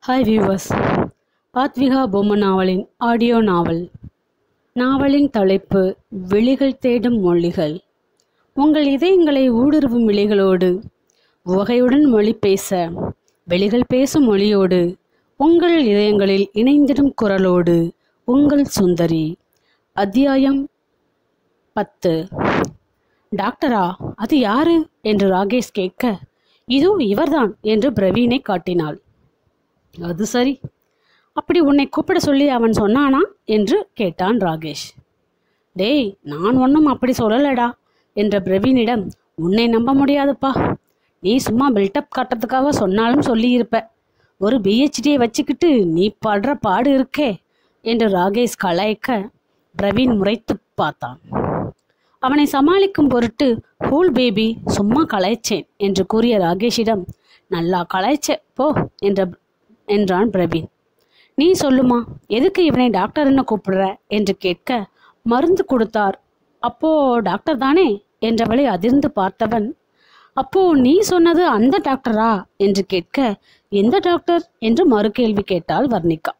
hi viewers Aadvika பொம்மை நாவலின் audio நாவல் நாவலின் தலைப்பு விழிகள் தேடும் மொழிகள் உங்கள் இதயங்களை ஊடுருவும் விழிகளோடு வகையுடன் மொழி பேச வெளிகள் பேசும் மொழியோடு உங்கள் இதயங்களில் இணைந்திடும் குரலோடு உங்கள் சுந்தரி அத்தியாயம் பத்து டாக்டரா அது யாரு என்று ராகேஷ் கேட்க இதோ இவர்தான் என்று பிரவீனை காட்டினாள் அது சரி அப்படி உன்னை கூப்பிட சொல்லி அவன் சொன்னானா என்று கேட்டான் ராகேஷ் டேய் நான் ஒன்றும் அப்படி சொல்லலடா என்ற பிரவீனிடம் உன்னை நம்ப முடியாதுப்பா நீ சும்மா பில்டப் காட்டுறதுக்காக சொன்னாலும் சொல்லியிருப்ப ஒரு பிஹெச்டியை வச்சுக்கிட்டு நீ படுற பாடு இருக்கே என்று ராகேஷ் கலாய்க்க பிரவீன் முறைத்து பார்த்தான் அவனை சமாளிக்கும் பொருட்டு ஹூல் பேபி சும்மா கலாய்ச்சேன் என்று கூறிய ராகேஷிடம் நல்லா கலாய்ச்ச போ என்ற என்றான் பிரவீன் நீ சொல்லுமா எதுக்கு இவனை டாக்டர்னு கூப்பிடுற என்று கேட்க மருந்து கொடுத்தார் அப்போ டாக்டர் தானே என்றவளை அதிர்ந்து பார்த்தவன் அப்போ நீ சொன்னது அந்த டாக்டரா என்று கேட்க எந்த டாக்டர் என்று மறுகேள்வி கேட்டாள் வர்ணிகா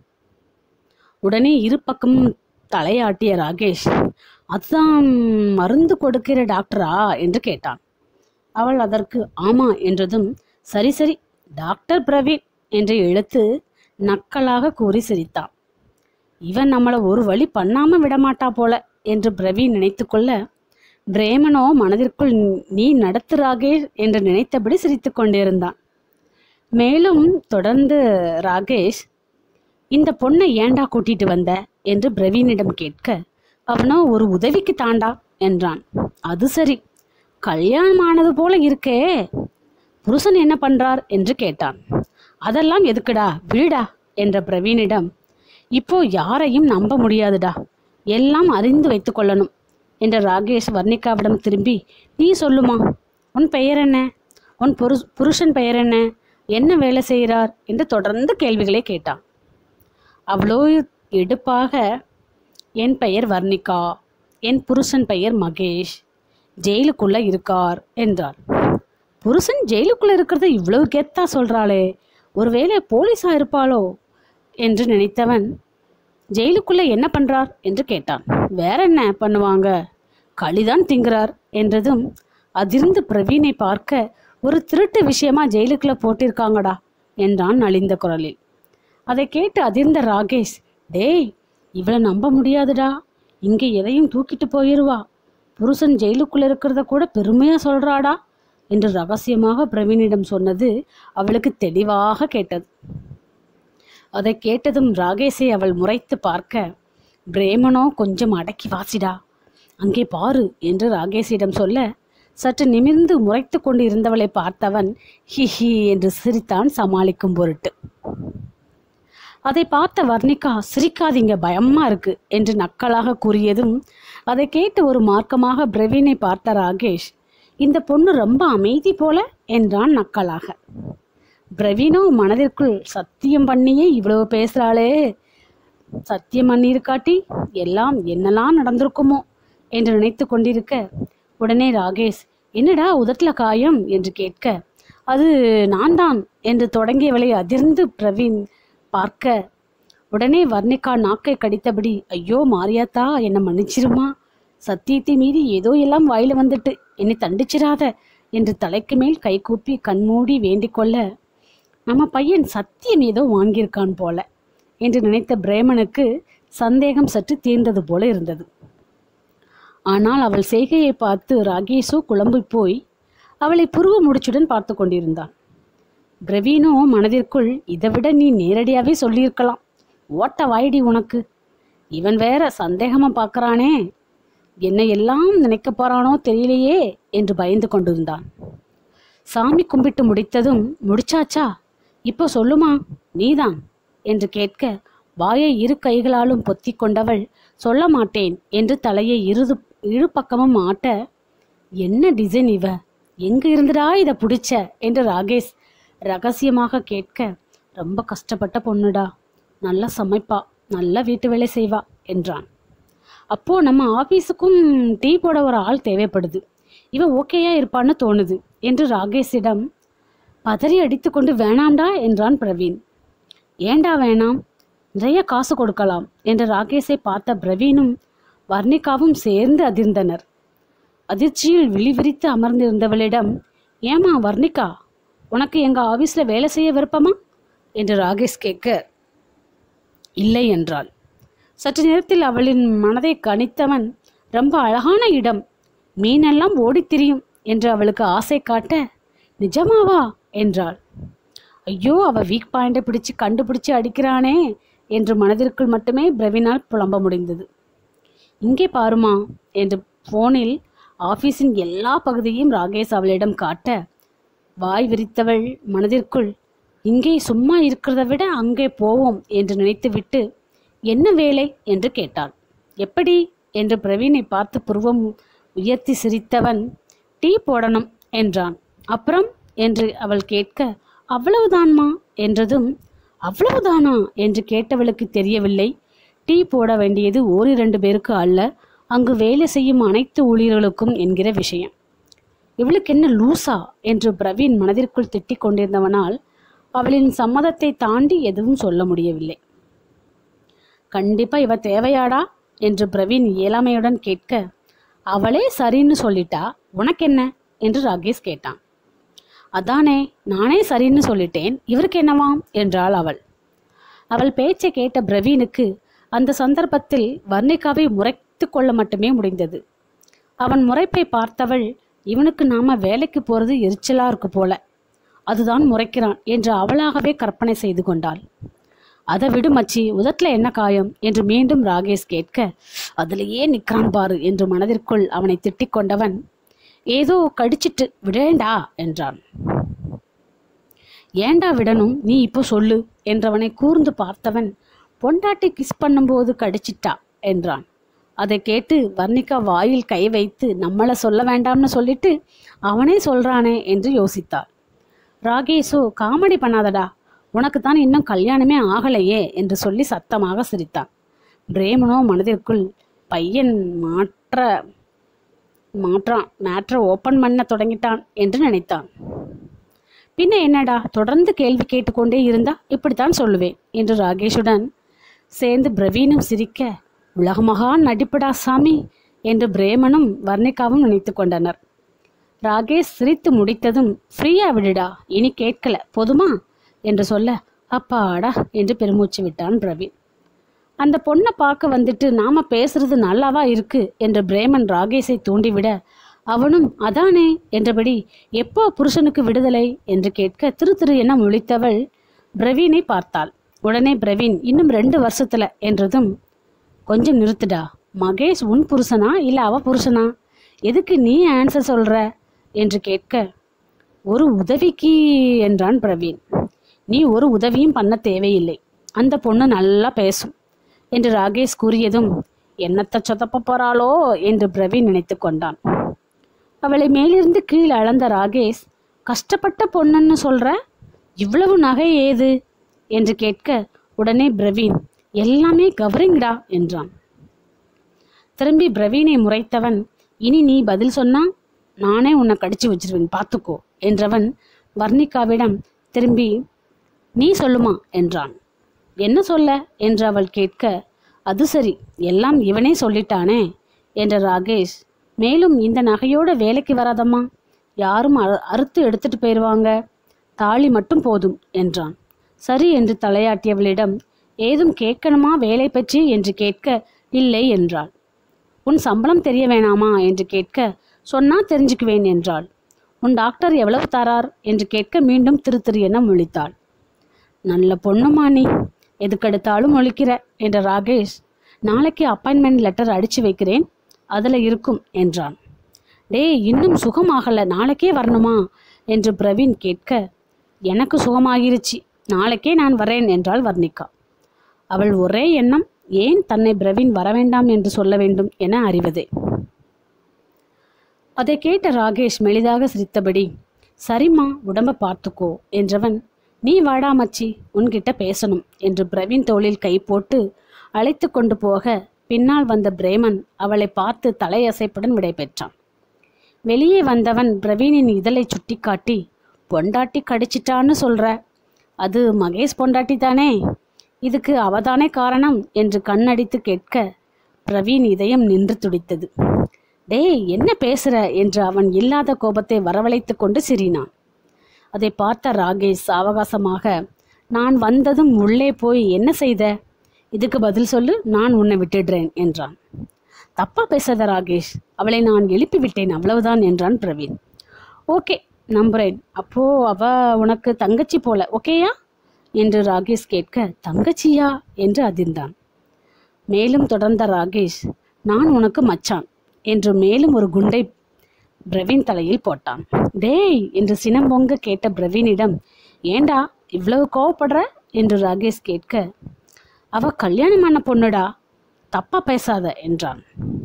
உடனே இரு பக்கமும் தலையாட்டிய ராகேஷ் அதுதான் மருந்து கொடுக்கிற டாக்டரா என்று கேட்டான் அவள் அதற்கு ஆமா என்றதும் சரி சரி டாக்டர் பிரவீன் என்று இழுத்து நக்கலாக கூறி சிரித்தான் இவன் நம்மளை ஒரு வழி பண்ணாம விடமாட்டா போல என்று பிரவீன் நினைத்து கொள்ள பிரேமனோ மனதிற்குள் நீ நடத்து ராகேஷ் என்று நினைத்தபடி சிரித்து கொண்டிருந்தான் மேலும் தொடர்ந்து ராகேஷ் இந்த பொண்ணை ஏண்டா கூட்டிட்டு வந்த என்று பிரவீனிடம் கேட்க அவனோ ஒரு உதவிக்கு தாண்டா என்றான் அது சரி கல்யாணம் ஆனது போல இருக்கே புருஷன் என்ன பண்றார் என்று கேட்டான் அதெல்லாம் எதுக்குடா விடுடா என்ற பிரவீனிடம் இப்போ யாரையும் நம்ப முடியாதுடா எல்லாம் அறிந்து வைத்துக் கொள்ளணும் என்ற ராகேஷ் வர்ணிகாவிடம் திரும்பி நீ சொல்லுமா உன் பெயர் என்ன உன் புரு புருஷன் பெயர் என்ன என்ன வேலை செய்கிறார் என்று தொடர்ந்து கேள்விகளை கேட்டான் அவ்வளோ எடுப்பாக என் பெயர் வர்ணிகா என் புருஷன் பெயர் மகேஷ் ஜெயிலுக்குள்ள இருக்கார் என்றார் புருஷன் ஜெயிலுக்குள்ள இருக்கிறது இவ்வளவு கெத்தா சொல்றாளே ஒருவேளை போலீஸா இருப்பாளோ என்று நினைத்தவன் ஜெயிலுக்குள்ள என்ன பண்றார் என்று கேட்டான் வேற என்ன பண்ணுவாங்க களிதான் திங்கிறார் என்றதும் அதிர்ந்து பிரவீனை பார்க்க ஒரு திருட்டு விஷயமா ஜெயிலுக்குள்ள போட்டிருக்காங்கடா என்றான் நலிந்த குரலில் அதை கேட்டு அதிர்ந்த ராகேஷ் டேய் இவளை நம்ப முடியாதுடா இங்கே எதையும் தூக்கிட்டு போயிருவா புருஷன் ஜெயிலுக்குள்ள இருக்கிறத கூட பெருமையா சொல்றாடா என்று ரகசியமாக பிரவீனிடம் சொன்னது அவளுக்கு தெளிவாக கேட்டது அதை கேட்டதும் ராகேஷை அவள் முறைத்து பார்க்க பிரேமனோ கொஞ்சம் அடக்கி வாசிடா அங்கே பாரு என்று ராகேஷிடம் சொல்ல சற்று நிமிர்ந்து முறைத்து கொண்டு இருந்தவளை பார்த்தவன் ஹி ஹி என்று சிரித்தான் சமாளிக்கும் பொருட்டு அதை பார்த்த வர்ணிகா சிரிக்காதீங்க பயமா இருக்கு என்று நக்கலாக கூறியதும் அதை கேட்டு ஒரு மார்க்கமாக பிரவீனை பார்த்த ராகேஷ் இந்த பொண்ணு ரொம்ப அமைதி போல என்றான் நக்கலாக பிரவீனோ மனதிற்குள் சத்தியம் பண்ணியே இவ்வளவு பேசுறாளே சத்தியம் பண்ணியிருக்காட்டி எல்லாம் என்னெல்லாம் நடந்திருக்குமோ என்று நினைத்து கொண்டிருக்க உடனே ராகேஷ் என்னடா உதட்டுல காயம் என்று கேட்க அது நான் தான் என்று தொடங்கியவளை அதிர்ந்து பிரவீன் பார்க்க உடனே வர்ணிகா நாக்கை கடித்தபடி ஐயோ மாரியாத்தா என்னை மன்னிச்சிருமா சத்தியத்தை மீறி ஏதோ எல்லாம் வாயில வந்துட்டு என்னை தண்டிச்சிராத என்று தலைக்கு மேல் கை கூப்பி கண்மூடி வேண்டிக் கொள்ள நம்ம பையன் சத்தியம் ஏதோ வாங்கியிருக்கான் போல என்று நினைத்த பிரேமனுக்கு சந்தேகம் சற்று தீர்ந்தது போல இருந்தது ஆனால் அவள் செய்கையை பார்த்து ராகேஷோ குழம்பி போய் அவளை புருவ முடிச்சுடன் பார்த்து கொண்டிருந்தான் பிரவீனோ மனதிற்குள் இதை விட நீ நேரடியாவே சொல்லியிருக்கலாம் ஓட்ட வாய்டி உனக்கு இவன் வேற சந்தேகமா பார்க்கறானே என்னை எல்லாம் நினைக்க போறானோ தெரியலையே என்று பயந்து கொண்டிருந்தான் சாமி கும்பிட்டு முடித்ததும் முடிச்சாச்சா இப்போ சொல்லுமா நீதான் என்று கேட்க வாயை இரு கைகளாலும் பொத்தி கொண்டவள் சொல்ல மாட்டேன் என்று தலையை இருது இரு பக்கமும் ஆட்ட என்ன டிசைன் இவ எங்க இருந்துடா இதை பிடிச்ச என்று ராகேஷ் ரகசியமாக கேட்க ரொம்ப கஷ்டப்பட்ட பொண்ணுடா நல்லா சமைப்பா நல்லா வீட்டு வேலை செய்வா என்றான் அப்போ நம்ம ஆபீஸுக்கும் டீ போட ஒரு ஆள் தேவைப்படுது இவ ஓகேயா இருப்பான்னு தோணுது என்று ராகேஷிடம் பதறி அடித்துக்கொண்டு வேணாம்டா என்றான் பிரவீன் ஏண்டா வேணாம் நிறைய காசு கொடுக்கலாம் என்று ராகேஷை பார்த்த பிரவீனும் வர்ணிகாவும் சேர்ந்து அதிர்ந்தனர் அதிர்ச்சியில் விழிவிரித்து அமர்ந்திருந்தவளிடம் ஏமா வர்ணிகா உனக்கு எங்க ஆபீஸ்ல வேலை செய்ய விருப்பமா என்று ராகேஷ் கேட்க இல்லை என்றாள் சற்று நேரத்தில் அவளின் மனதை கணித்தவன் ரொம்ப அழகான இடம் மீனெல்லாம் ஓடித் திரியும் என்று அவளுக்கு ஆசை காட்ட நிஜமாவா என்றாள் ஐயோ அவ வீக் பாயிண்டை பிடிச்சு கண்டுபிடிச்சு அடிக்கிறானே என்று மனதிற்குள் மட்டுமே பிரவீனால் புலம்ப முடிந்தது இங்கே பாருமா என்று போனில் ஆபீஸின் எல்லா பகுதியையும் ராகேஷ் அவளிடம் காட்ட வாய் விரித்தவள் மனதிற்குள் இங்கே சும்மா இருக்கிறத விட அங்கே போவோம் என்று நினைத்துவிட்டு என்ன வேலை என்று கேட்டாள் எப்படி என்று பிரவீனை பார்த்து புருவம் உயர்த்தி சிரித்தவன் டீ போடணும் என்றான் அப்புறம் என்று அவள் கேட்க அவ்வளவுதான்மா என்றதும் அவ்வளவுதானா என்று கேட்டவளுக்கு தெரியவில்லை டீ போட வேண்டியது ஓரிரண்டு பேருக்கு அல்ல அங்கு வேலை செய்யும் அனைத்து ஊழியர்களுக்கும் என்கிற விஷயம் இவளுக்கு என்ன லூசா என்று பிரவீன் மனதிற்குள் திட்டிக் கொண்டிருந்தவனால் அவளின் சம்மதத்தை தாண்டி எதுவும் சொல்ல முடியவில்லை கண்டிப்பா இவ தேவையாடா என்று பிரவீன் இயலாமையுடன் கேட்க அவளே சரின்னு சொல்லிட்டா உனக்கென்ன என்று ராகேஷ் கேட்டான் அதானே நானே சரின்னு சொல்லிட்டேன் இவருக்கு என்னவாம் என்றாள் அவள் அவள் பேச்சை கேட்ட பிரவீனுக்கு அந்த சந்தர்ப்பத்தில் வர்ணிகாவை முறைத்து கொள்ள மட்டுமே முடிந்தது அவன் முறைப்பை பார்த்தவள் இவனுக்கு நாம வேலைக்கு போறது எரிச்சலா இருக்கு போல அதுதான் முறைக்கிறான் என்று அவளாகவே கற்பனை செய்து கொண்டாள் அதை விடு மச்சி உதட்டுல என்ன காயம் என்று மீண்டும் ராகேஷ் கேட்க அதுலயே நிக்கிறான் பாரு என்று மனதிற்குள் அவனை திட்டிக் கொண்டவன் ஏதோ கடிச்சிட்டு விடேண்டா என்றான் ஏண்டா விடணும் நீ இப்போ சொல்லு என்றவனை கூர்ந்து பார்த்தவன் பொண்டாட்டி கிஸ் பண்ணும்போது கடிச்சிட்டா என்றான் அதை கேட்டு வர்ணிகா வாயில் கை வைத்து நம்மள சொல்ல வேண்டாம்னு சொல்லிட்டு அவனே சொல்றானே என்று யோசித்தாள் ராகேஷோ காமெடி பண்ணாதடா உனக்கு தான் இன்னும் கல்யாணமே ஆகலையே என்று சொல்லி சத்தமாக சிரித்தான் பிரேமனோ மனதிற்குள் பையன் மாற்ற மாற்றான் மேட்ரை ஓப்பன் பண்ண தொடங்கிட்டான் என்று நினைத்தான் பின்ன என்னடா தொடர்ந்து கேள்வி கேட்டுக்கொண்டே இருந்தா இப்படித்தான் சொல்லுவேன் என்று ராகேஷுடன் சேர்ந்து பிரவீனும் சிரிக்க உலகமகா நடிப்படா சாமி என்று பிரேமனும் வர்ணிகாவும் நினைத்து கொண்டனர் ராகேஷ் சிரித்து முடித்ததும் ஃப்ரீயா விடுடா இனி கேட்கல போதுமா என்று சொல்ல அப்பாடா என்று பெருமூச்சு விட்டான் பிரவீன் அந்த பொண்ணை பார்க்க வந்துட்டு நாம பேசுறது நல்லாவா இருக்கு என்று பிரேமன் ராகேஷை தூண்டிவிட அவனும் அதானே என்றபடி எப்போ புருஷனுக்கு விடுதலை என்று கேட்க திரு திரு என முழித்தவள் பிரவீனை பார்த்தாள் உடனே பிரவீன் இன்னும் ரெண்டு வருஷத்துல என்றதும் கொஞ்சம் நிறுத்துடா மகேஷ் உன் புருஷனா இல்ல அவ புருஷனா எதுக்கு நீ ஆன்சர் சொல்ற என்று கேட்க ஒரு உதவிக்கு என்றான் பிரவீன் நீ ஒரு உதவியும் பண்ண தேவையில்லை அந்த பொண்ணு நல்லா பேசும் என்று ராகேஷ் கூறியதும் என்னத்த சொதப்ப போறாளோ என்று பிரவீன் நினைத்து கொண்டான் அவளை மேலிருந்து கீழ் அளந்த ராகேஷ் கஷ்டப்பட்ட பொண்ணுன்னு சொல்ற இவ்வளவு நகை ஏது என்று கேட்க உடனே பிரவீன் எல்லாமே கவரிங்டா என்றான் திரும்பி பிரவீனை முறைத்தவன் இனி நீ பதில் சொன்னா நானே உன்னை கடிச்சு வச்சிருவேன் பார்த்துக்கோ என்றவன் வர்ணிகாவிடம் திரும்பி நீ சொல்லுமா என்றான் என்ன சொல்ல என்று அவள் கேட்க அது சரி எல்லாம் இவனே சொல்லிட்டானே என்ற ராகேஷ் மேலும் இந்த நகையோட வேலைக்கு வராதம்மா யாரும் அறு- அறுத்து எடுத்துட்டு போயிடுவாங்க தாலி மட்டும் போதும் என்றான் சரி என்று தலையாட்டியவளிடம் ஏதும் கேட்கணுமா வேலை பற்றி என்று கேட்க இல்லை என்றாள் உன் சம்பளம் தெரிய வேணாமா என்று கேட்க சொன்னா தெரிஞ்சுக்குவேன் என்றாள் உன் டாக்டர் எவ்வளவு தரார் என்று கேட்க மீண்டும் திரு திரு என முழித்தாள் நல்ல பொண்ணுமா நீ எதுக்கெடுத்தாலும் முழிக்கிற என்ற ராகேஷ் நாளைக்கு அப்பாயின்மெண்ட் லெட்டர் அடிச்சு வைக்கிறேன் அதுல இருக்கும் என்றான் டேய் இன்னும் சுகமாகல நாளைக்கே வரணுமா என்று பிரவீன் கேட்க எனக்கு சுகமாகிருச்சு நாளைக்கே நான் வரேன் என்றாள் வர்ணிகா அவள் ஒரே எண்ணம் ஏன் தன்னை பிரவீன் வரவேண்டாம் என்று சொல்ல வேண்டும் என அறிவதே அதை கேட்ட ராகேஷ் மெலிதாக சிரித்தபடி சரிம்மா உடம்ப பார்த்துக்கோ என்றவன் நீ வாடா மச்சி உன்கிட்ட பேசணும் என்று பிரவீன் தோளில் கை போட்டு அழைத்து கொண்டு போக பின்னால் வந்த பிரேமன் அவளை பார்த்து தலையசைப்புடன் விடைபெற்றான் வெளியே வந்தவன் பிரவீனின் இதழை சுட்டிக்காட்டி பொண்டாட்டி கடிச்சிட்டான்னு சொல்ற அது மகேஷ் பொண்டாட்டி தானே இதுக்கு அவதானே காரணம் என்று கண்ணடித்து கேட்க பிரவீன் இதயம் நின்று துடித்தது டேய் என்ன பேசுற என்று அவன் இல்லாத கோபத்தை வரவழைத்து கொண்டு சிரினான் அதை பார்த்த ராகேஷ் அவகாசமாக நான் வந்ததும் உள்ளே போய் என்ன செய்த இதுக்கு பதில் சொல்லு நான் உன்னை விட்டுடுறேன் என்றான் தப்பா பேசாத ராகேஷ் அவளை நான் எழுப்பி விட்டேன் அவ்வளவுதான் என்றான் பிரவீன் ஓகே நம்புறேன் அப்போ அவ உனக்கு தங்கச்சி போல ஓகேயா என்று ராகேஷ் கேட்க தங்கச்சியா என்று அதிர்ந்தான் மேலும் தொடர்ந்த ராகேஷ் நான் உனக்கு மச்சான் என்று மேலும் ஒரு குண்டை பிரவீன் தலையில் போட்டான் டேய் என்று சினம் பொங்க கேட்ட பிரவீனிடம் ஏண்டா இவ்வளவு கோவப்படுற என்று ராகேஷ் கேட்க அவ கல்யாணமான பொண்ணுடா தப்பா பேசாத என்றான்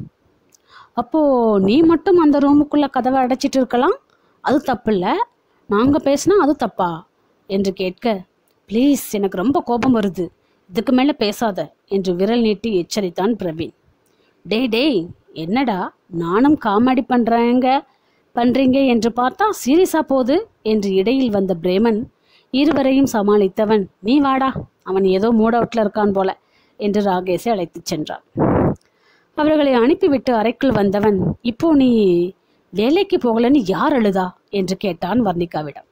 அப்போ நீ மட்டும் அந்த ரூமுக்குள்ள கதவை அடைச்சிட்டு இருக்கலாம் அது தப்பில்ல நாங்க பேசினா அது தப்பா என்று கேட்க ப்ளீஸ் எனக்கு ரொம்ப கோபம் வருது இதுக்கு மேல பேசாத என்று விரல் நீட்டி எச்சரித்தான் பிரவீன் டேய் டேய் என்னடா நானும் காமெடி பண்றேங்க பண்றீங்க என்று பார்த்தா சீரியஸா போகுது என்று இடையில் வந்த பிரேமன் இருவரையும் சமாளித்தவன் நீ வாடா அவன் ஏதோ மூட் அவுட்ல இருக்கான் போல என்று ராகேஷை அழைத்துச் சென்றான் அவர்களை அனுப்பிவிட்டு அறைக்குள் வந்தவன் இப்போ நீ வேலைக்கு போகலன்னு யார் அழுதா என்று கேட்டான் வர்ணிகாவிடம்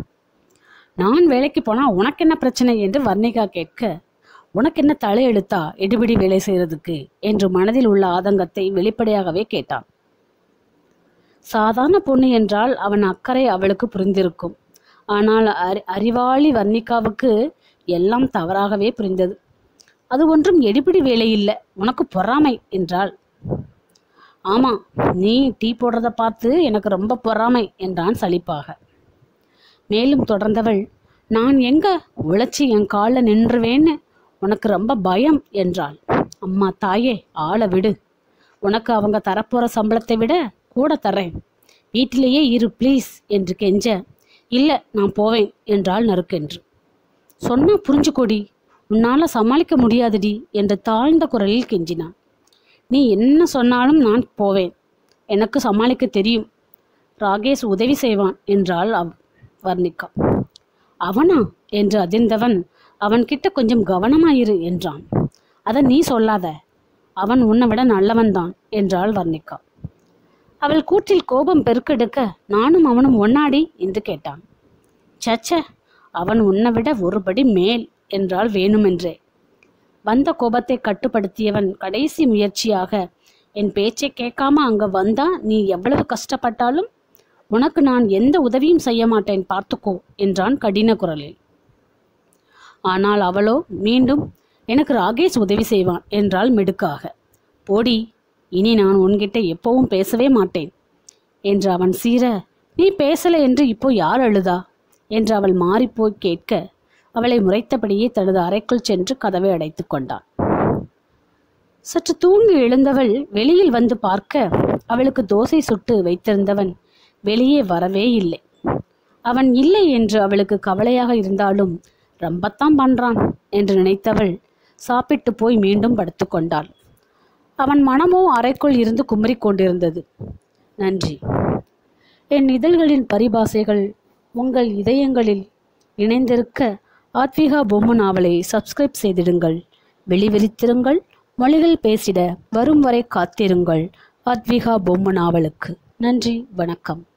நான் வேலைக்கு போனா உனக்கு என்ன பிரச்சனை என்று வர்ணிகா கேட்க உனக்கு என்ன தலையெழுத்தா எடுபிடி வேலை செய்யறதுக்கு என்று மனதில் உள்ள ஆதங்கத்தை வெளிப்படையாகவே கேட்டான் சாதாரண பொண்ணு என்றால் அவன் அக்கறை அவளுக்கு புரிந்திருக்கும் ஆனால் அறி அறிவாளி வர்ணிகாவுக்கு எல்லாம் தவறாகவே புரிந்தது அது ஒன்றும் எடுபிடி வேலை இல்லை உனக்கு பொறாமை என்றாள் ஆமா நீ டீ போடுறத பார்த்து எனக்கு ரொம்ப பொறாமை என்றான் சலிப்பாக மேலும் தொடர்ந்தவள் நான் எங்க உழைச்சி என் காலில் நின்றுவேன்னு உனக்கு ரொம்ப பயம் என்றாள் அம்மா தாயே ஆளை விடு உனக்கு அவங்க தரப்போற சம்பளத்தை விட கூட தர்றேன் வீட்டிலேயே இரு ப்ளீஸ் என்று கெஞ்ச இல்லை நான் போவேன் என்றாள் நறுக்கென்று சொன்னா புரிஞ்சுக்கோடி உன்னால சமாளிக்க முடியாதுடி என்று தாழ்ந்த குரலில் கெஞ்சினான் நீ என்ன சொன்னாலும் நான் போவேன் எனக்கு சமாளிக்க தெரியும் ராகேஷ் உதவி செய்வான் என்றாள் அவ் வர்ணிகா அவனா என்று அதிர்ந்தவன் அவன்கிட்ட கொஞ்சம் கவனமாயிரு என்றான் அதை நீ சொல்லாத அவன் உன்னை விட நல்லவன்தான் என்றாள் வர்ணிகா அவள் கூற்றில் கோபம் பெருக்கெடுக்க நானும் அவனும் ஒன்னாடி என்று கேட்டான் சச்ச அவன் உன்னை விட ஒருபடி மேல் என்றால் வேணுமென்றே வந்த கோபத்தை கட்டுப்படுத்தியவன் கடைசி முயற்சியாக என் பேச்சை கேட்காம அங்க வந்தா நீ எவ்வளவு கஷ்டப்பட்டாலும் உனக்கு நான் எந்த உதவியும் செய்ய மாட்டேன் பார்த்துக்கோ என்றான் கடின குரலில் ஆனால் அவளோ மீண்டும் எனக்கு ராகேஷ் உதவி செய்வான் என்றாள் மிடுக்காக போடி இனி நான் உன்கிட்ட எப்பவும் பேசவே மாட்டேன் என்று அவன் சீர நீ பேசல என்று இப்போ யார் அழுதா என்று அவள் மாறிப்போய் கேட்க அவளை முறைத்தபடியே தனது அறைக்குள் சென்று கதவை அடைத்துக் கொண்டான் சற்று தூங்கி எழுந்தவள் வெளியில் வந்து பார்க்க அவளுக்கு தோசை சுட்டு வைத்திருந்தவன் வெளியே வரவே இல்லை அவன் இல்லை என்று அவளுக்கு கவலையாக இருந்தாலும் ரொம்பத்தான் பண்றான் என்று நினைத்தவள் சாப்பிட்டு போய் மீண்டும் படுத்துக்கொண்டாள் அவன் மனமோ அறைக்குள் இருந்து குமரிக் கொண்டிருந்தது நன்றி என் இதழ்களின் பரிபாசைகள் உங்கள் இதயங்களில் இணைந்திருக்க ஆத்விகா பொம்மை நாவலை சப்ஸ்கிரைப் செய்திடுங்கள் வெளிவிரித்திருங்கள் மொழிகள் பேசிட வரும் வரை காத்திருங்கள் ஆத்விகா பொம்மை நாவலுக்கு நன்றி வணக்கம்